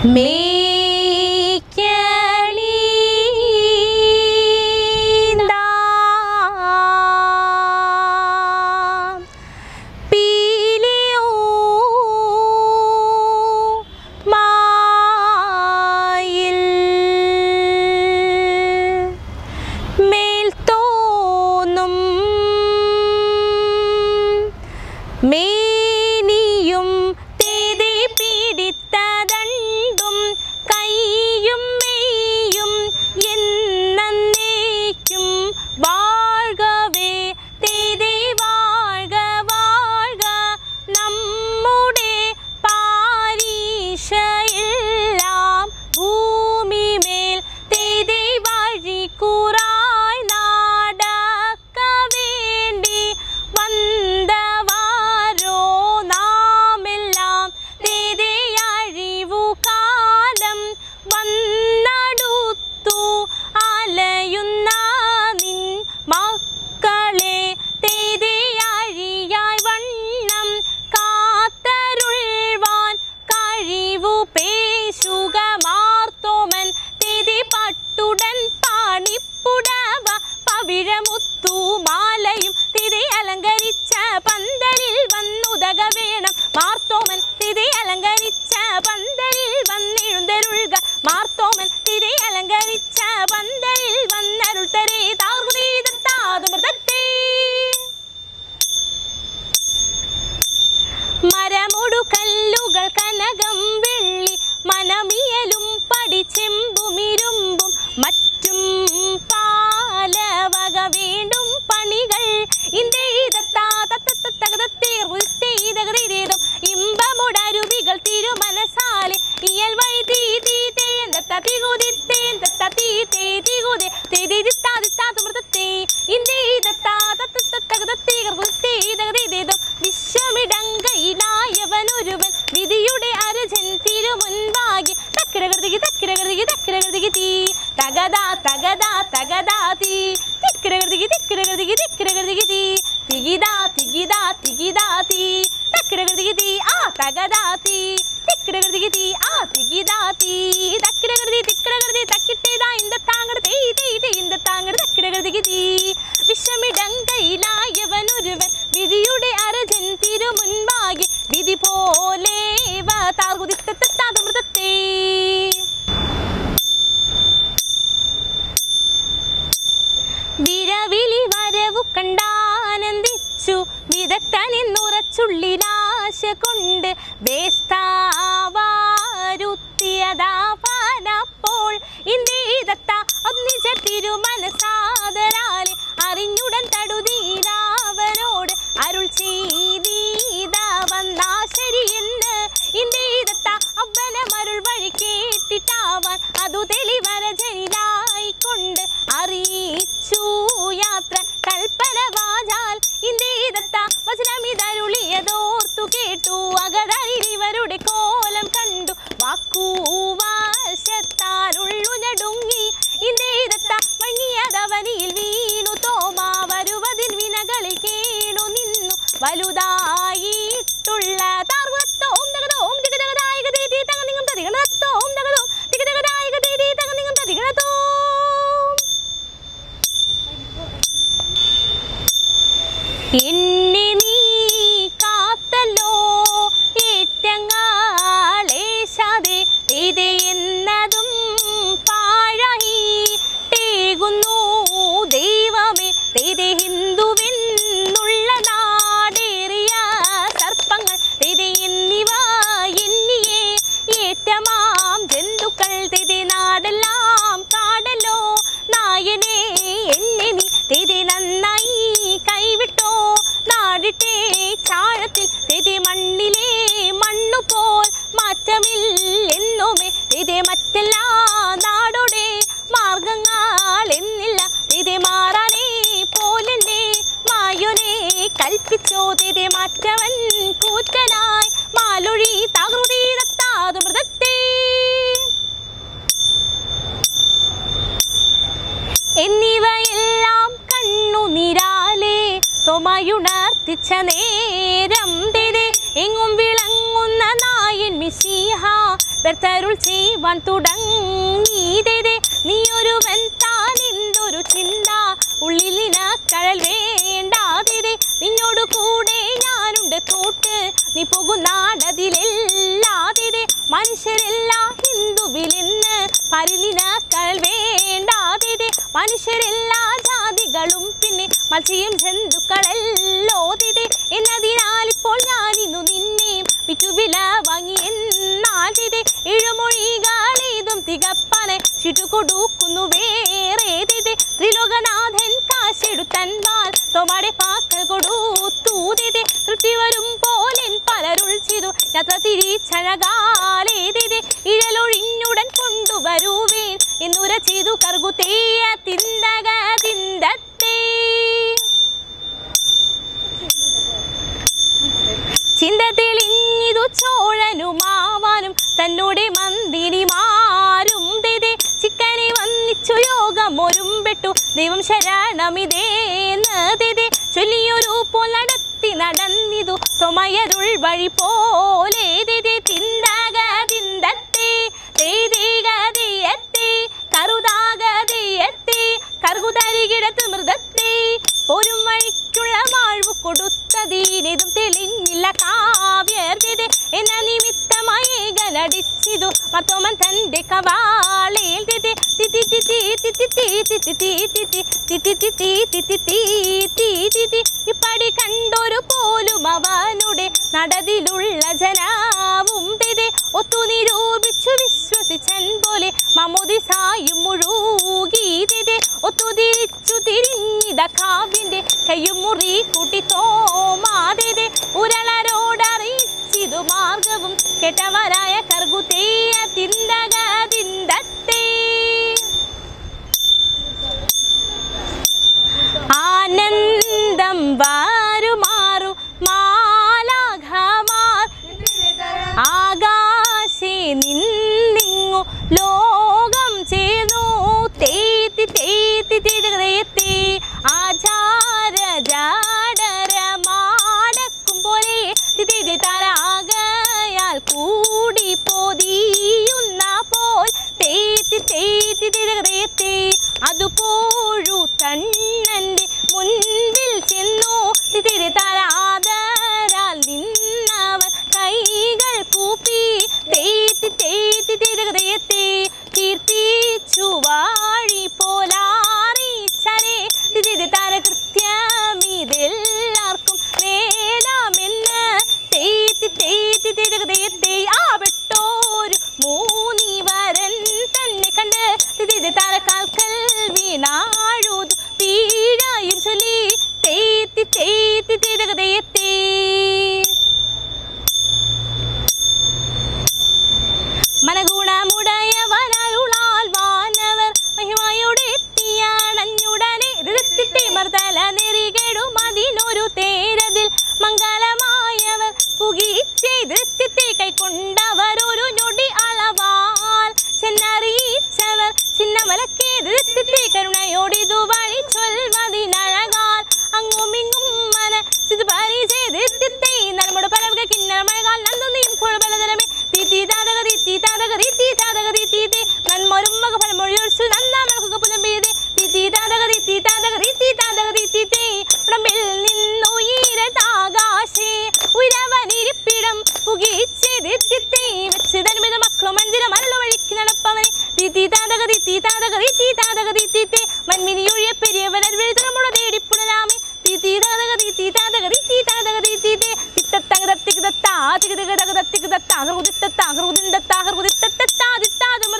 മേയ്ക്കണീന്താം പീലിയോ മായിൽ മേൽ തോന്നും മേനിയും തീതി പിടിത്തതണ്ടും കൈയും മെയ്യും എന്നേക്കും വാഴ്കവേ തീതി വാഴ്ക വാഴ്ക നമ്മുടെ പാരീഷയെല്ലാം ഭൂമിമേൽ തീതി വഴി കൂറായി നാടക്ക വേണ്ടി വന്നവാരോ നാമെല്ലാം തീതി അഴിവു കാലം വന്നടുത്തു അലയുന്ന നിൻ മക്കളെ തീതി അഴിയായി വണ്ണം കാത്തരുൾവാൻ കഴിവു പേശുക മാർത്തോമൻ തിതി പട്ടുടൻ പാണിപ്പുടവ പവിഴമുത്തു മാലയും തിരി അലങ്കരിച്ച പന്തലിൽ വന്നുതക വേണം മാർത്തോമൻ തിരി അലങ്കരിച്ച പന്തലിൽ വന്നെഴുന്തരുൾക മാർത്തോമൻ തിരി അലങ്കരിച്ച പന്തലിൽ വന്നരുൾ തരേ താർമൃതത്തെ മരമൊടു കല്ലുകൾ കനകം വെള്ളി മനമിയലും പടിച്ചെമ്പുമിരുമ്പും മറ്റും പാലവക വീണ്ടും പണികൾ ഇന്ത്യതീതം ഇമ്പമുടരുവികൾ തിരുമനസാലെ ഇയൽ വഴി തീ തീ തേൻ തത്ത തികുതിത്തേൻ തത്ത തീ തേ തികുതി തേ തീ ദിത്താ ദിത്താ തുമൃതത്തേ ഇന്ത്യതത്താ തത്ത തകതത്തേ കർകുത്തേ തകതീതേതം വിശ്വമിടങ്കയിലായവനൊരുവൻ വിധിയുടെ അരജൻ തിരുമുൻപാകെ തക്കിരകൃതിക്ക് തക്കിരകൃതിക്ക് തക്കിരകൃതിക്ക് തീ തകതാ തകതാ തകതാ തീ തിക്കിരകൃതിക്ക് തിക്കിരകൃതിക്ക് തിക്കിരകൃതിക്ക് തീ തികിതാ തികിതാ തികിതാ തീ തക്കിരകൃതിക്ക് തീ ആ തകതാ തീ തിക്കിരകൃതിക്ക് തീ ആ തികിതാ തീ തക്കിരകൃതി തിക്കിരകൃതി തക്കിട്ടേതാ ഇന്ത താങ്കട് തേ തേ തേ ഇന്ത താങ്കട് തക്കിരകൃതിക്ക് തീ വിഷമിടങ്കയിലായവനൊരുവൻ വിധിയുടെ അരജൻ തിരുമുൻപാകെ വിധി പോലെ താർകുതിത്തത്താതമൃതത്തേ വിരവിളി വരവു കണ്ടാനന്ദിച്ചു വിദഗ്ധനെന്നുറച്ചുള്ളിലാശ കൊണ്ട് വേസ്താവാരുത്തിയതാവാനപ്പോൾ ഇന്ത്യതത്ത ഒന്നിച്ച തിരുമനസാദരാലെ അറിഞ്ഞുടൻ തടുതീരാവനോട് അരുൾ ചെയ്തീത വന്നാ ശരിയെന്ന് ഇന്ത്യതത്ത അവനമരുൾ വഴി കേട്ടിട്ടാവാൻ അതു തെളിവരജനിലായിക്കൊണ്ട് അറിയിച്ചു യാത്ര കൽപ്പന വാചാൽ ഇന്ത്യതത്ത വചനമിതരുളിയതോർത്തു കേട്ടു അകതരിൽ ഇവരുടെ കോലം കണ്ടു വാക്കുവാശത്താലുള്ളു നടുങ്ങി ഇന്ത്യതത്ത മങ്ങിയതവനിയിൽ വീണു തോമാ വരുവതിൽ വിനകളിൽ കേണു നിന്നു വലുതായിട്ടുള്ള താർവത്തോം തകതോം തികതകതായിക തീതി തകനിങ്ങം തതികണത്തോം തകതോം തികതകതായിക തീതി തകനിങ്ങം തതികണത്തോം എന്നെ നീ കാത്തല്ലോ ഏറ്റങ്ങാളേശാതെ ഇത് എന്നതും പാഴായി ടേകുന്നു ദൈവമേ ഇത് ഹിന്ദുവെന്നുള്ള നാടേറിയ സർപ്പങ്ങൾ ഇത് എന്നിവ എന്നിയെ ഏറ്റമാം ജന്തുക്കൾ തിതി നാടെല്ലാം കാടല്ലോ നായനെ എന്നെ നീ തിതി നന്നായി കൈവിട്ടോ നാടിട്ടേ ചാഴത്തിൽ തിതി മണ്ണിലെ മണ്ണുപോൽ മാറ്റമില്ലെന്നുമേ തിതി മറ്റെല്ലാ നാടോടെ മാർഗങ്ങൾ എന്നില്ല തിതി മാറാനേ പോലെന്നെ മായൊനെ കൽപ്പിച്ചോ തിതി മാറ്റവൻ കൂറ്റനായി മാലൊഴി തകൃതി തത്താതു മൃതത്തേ എന്നിവയെല്ലാം കണ്ണുനിരാലെ തൊമയുണർത്തിച്ച നേരം തിരെ എങ്ങും വിളങ്ങുന്ന നായൻ മിശിഹ വ്യർത്ഥരുൾ ചെയ്യുവാൻ തുടങ്ങിയതേ നീ ഒരുവൻ താൻ എന്തൊരു ചിന്ത ഉള്ളിലിന കഴൽ വേണ്ടാതെ നിന്നോട് കൂടെ ഞാനുണ്ട് കൂട്ട് നീ പോകുന്നാടതിലെല്ലാതെ മനുഷ്യരെല്ലാം ഹിന്ദുവിലെന്ന് പരിലിന കഴൽ വേണ്ടാതെ മനുഷ്യരെല്ലാ ജാതികളും പിന്നെ മത്സ്യം ജന്തുക്കളല്ലോ തിതെ എന്നതിനാൽ ഇപ്പോൾ ഞാൻ ഇന്നു നിന്നെ വിറ്റുവില വാങ്ങി എന്നാൽ തിതെ ഇഴുമൊഴികളേതും തികപ്പനെ ചുറ്റുകൊടുക്കുന്നു വേറെ തിതെ ത്രിലോകനാഥൻ കാശെടുത്തൻപാൽ തോമാടെ പാക്കൽ കൊടുത്തു തിതെ തൃപ്തി വരും പോലെൻ പലരുൾ ചെയ്തു യാത്ര തിരിച്ചഴകാലേ തിതെ ഇഴലൊഴിഞ്ഞുടൻ കൊണ്ടുവരുവേൻ എന്നുര ചെയ്തു കർഗുതേയ തിന്തക തിന്തത്തേ ചിന്ത തെളിഞ്ഞിതു ചോഴനുമാവാനും തന്നോടെ മന്ദിരിമാരും തെതേ ചിക്കനെ വന്നിച്ചു യോഗം ഒരുമ്പെട്ടു ദൈവം ശരണമിതേന്ന് തെതേ ചൊല്ലിയൊരു പോൽ നടത്തി നടന്നിതു തൊമയരുൾ വഴി പോലെ തെതേ തിന്തക തിന്തത്തേ തേതേകതയത്തേ കറുതാകതയത്തേ കറുകുതരികിടത്ത് മൃതത്തേ ഒരു വഴിക്കുള്ള വാഴ്വ് കൊടുത്തതീനിതും തെളിഞ്ഞില്ല കാവ്യർദ്ദ എന്ന നിമിത്തമായി ഗനടിച്ചിതു മത്തോമൻ തന്റെ കവാളയിൽ തിതി തിതി തിതി തിതി തിതി തിതി തിതി തിതി തിതി തിതി തിതി തിതി ഇപ്പടി കണ്ടൊരു പോലും അവനുടെ നടതിലുള്ള ജനാവും തിതി ഒത്തു നിരൂപിച്ചു വിശ്വസിച്ചൻ പോലെ മമുദിസായും മുഴുകി തിതി ഒത്തു തിരിച്ചു തിരിഞ്ഞിത കാവ്യന്റെ കയ്യും മുറി കൂട്ടി തോമാതെ ഉരളരോടറിയിച്ചിതു മാർഗവും കെട്ടവരായ കർഗുതേയ തിന്തക തിന്തത്തേ ആനന്ദം വാരുമാറു മാലാഘമാർ ആകാശേ നിന്നിങ്ങു ലോകം ചേർന്നു തേത്തി തേത്തി തിടകതേത്തി ആചാര ജാടര മാടക്കും പോലെ തിതി തരാകയാൽ കൂടി പോതിയുന്ന പോൽ തേത്തി തേത്തി തിടകതേത്തി അതുപോഴു തണ്ണന്റെ മുൻപിൽ ചെന്നു തിരി തരാതരാൽ നിന്നവർ കൈകൾ കൂപ്പി തേത്തി തേത്തി തിരകതയത്തെ കീർത്തിച്ചു വാഴി പോലാറിച്ചരെ തിരി തര കൃത്യമിതെല്ലാവർക്കും നേടാമെന്ന് തേത്തി തേത്തി തിരകതയത്തെ ആ വെട്ടോരു മൂന്നിവരൻ തന്നെ കണ്ട് തിരി തര കാൽക്കൽ വീണാഴുതു പീഴായും ചൊല്ലി തേത്തി തേത്തി തിരകതയത്തേ മനഗുണമുടയവനരുളാൽ വാനവർ മഹിമയോടെ എത്തിയാണഞ്ഞുടനെ ഋത്തിത്തെ മർദ്ദല നെറികേടും അതിനൊരു തേരതിൽ മംഗളമായവർ പുകിച്ചെയ്ത് ഋത്യത്തെ കൈക്കൊണ്ടവർ ഒരു ഞൊടി അളവാൽ ചെന്നറിയിച്ചവർ ചിന്നമലക്കെ ഋത്യത്തെ കരുണയോടിതു വഴി ചൊൽവതിനഴകാൽ അങ്ങുമിങ്ങും മന സിത് പരിചയത് ഋത്യത്തെ നമ്മുടെ പലവക കിന്നര മഴകാൽ നന്ദുനിയും കുഴബലതരമേ തീത്തി താതക തീത്തി താതക തീത്തി താതക തീത്തി തേ നന്മൊരും മക ഫലമൊഴിയൊഴിച്ചു നന്നാമൽക്കുക പുലമ്പേതെ തീത്തി താതക തീത്തി താതക തീത്തി താതക തീത്തി തേ ഉടമ്പിൽ നിന്നുയരതാകാശേ ഉയരവനിരിപ്പിടം പുകിച്ചത് ത്യത്തെ വെച്ച് ധർമ്മിത മക്കളും മഞ്ചിര മരളു വഴിക്ക് നടപ്പവനെ തീത്തി താതക തീത്തി താതക തീത്തി താതക തീത്തി തേ മന്മിനിയൊഴിയ പെരിയവനർ വെഴുതറമുട തേടിപ്പുണരാമേ തീത്തി താതക തീത്തി താതക തീത്തി താതക തീത്തി തേ തിത്തത്തക തത്തിക തത്താ തിക തിക തക തത്തിക തത്താ ഹൃദിത്തത്താ ഹൃദിന്തത്താ ഹൃദിത്തത്താ ദിത്താത്